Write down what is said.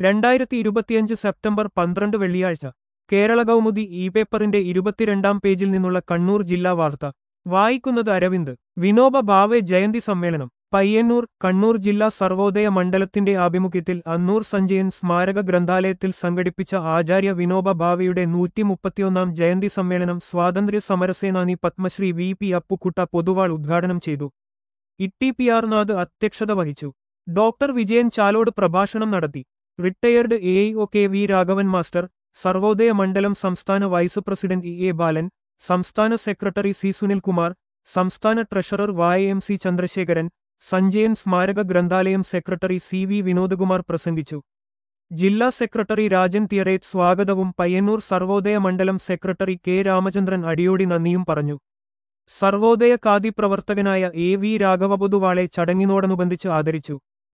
രണ്ടായിരത്തി ഇരുപത്തിയഞ്ച് സെപ്റ്റംബർ പന്ത്രണ്ട് വെള്ളിയാഴ്ച കേരള കൗമുദി ഇ പേപ്പറിന്റെ ഇരുപത്തിരണ്ടാം പേജിൽ നിന്നുള്ള കണ്ണൂർ ജില്ലാ വാർത്ത വായിക്കുന്നത് അരവിന്ദ് വിനോബ ഭാവെ ജയന്തി സമ്മേളനം പയ്യന്നൂർ കണ്ണൂർ ജില്ലാ സർവോദയ മണ്ഡലത്തിന്റെ ആഭിമുഖ്യത്തിൽ അന്നൂർ സഞ്ജയൻ സ്മാരക ഗ്രന്ഥാലയത്തിൽ സംഘടിപ്പിച്ച ആചാര്യ വിനോബ ഭാവെയുടെ നൂറ്റിമുപ്പത്തിയൊന്നാം ജയന്തി സമ്മേളനം സ്വാതന്ത്ര്യ സമരസേനാനി പത്മശ്രീ വി പി അപ്പുക്കുട്ട പൊതുവാൾ ഉദ്ഘാടനം ചെയ്തു ഇട്ടി പി ആർ നാഥ് അധ്യക്ഷത വഹിച്ചു ഡോക്ടർ വിജയൻ ചാലോട് പ്രഭാഷണം നടത്തി retired A O K V Raghavan master Sarvodaya മണ്ഡലം സംസ്ഥാന vice president E A Balan സംസ്ഥാന സെക്രട്ടറി സി സുനിൽകുമാർ സംസ്ഥാന ട്രഷറർ വായ എം സി ചന്ദ്രശേഖരൻ സഞ്ജയൻ സ്മാരക ഗ്രന്ഥാലയം സെക്രട്ടറി സി വി വിനോദകുമാർ പ്രസംഗിച്ചു ജില്ലാ സെക്രട്ടറി രാജൻ തിയറേറ്റ് സ്വാഗതവും പയ്യന്നൂർ സർവോദയ മണ്ഡലം സെക്രട്ടറി കെ രാമചന്ദ്രൻ അടിയോടി നന്ദിയും പറഞ്ഞു സർവോദയ കാതി പ്രവർത്തകനായ എ വി രാഘവപൊതുവാളെ ചടങ്ങിനോടനുബന്ധിച്ച് ആദരിച്ചു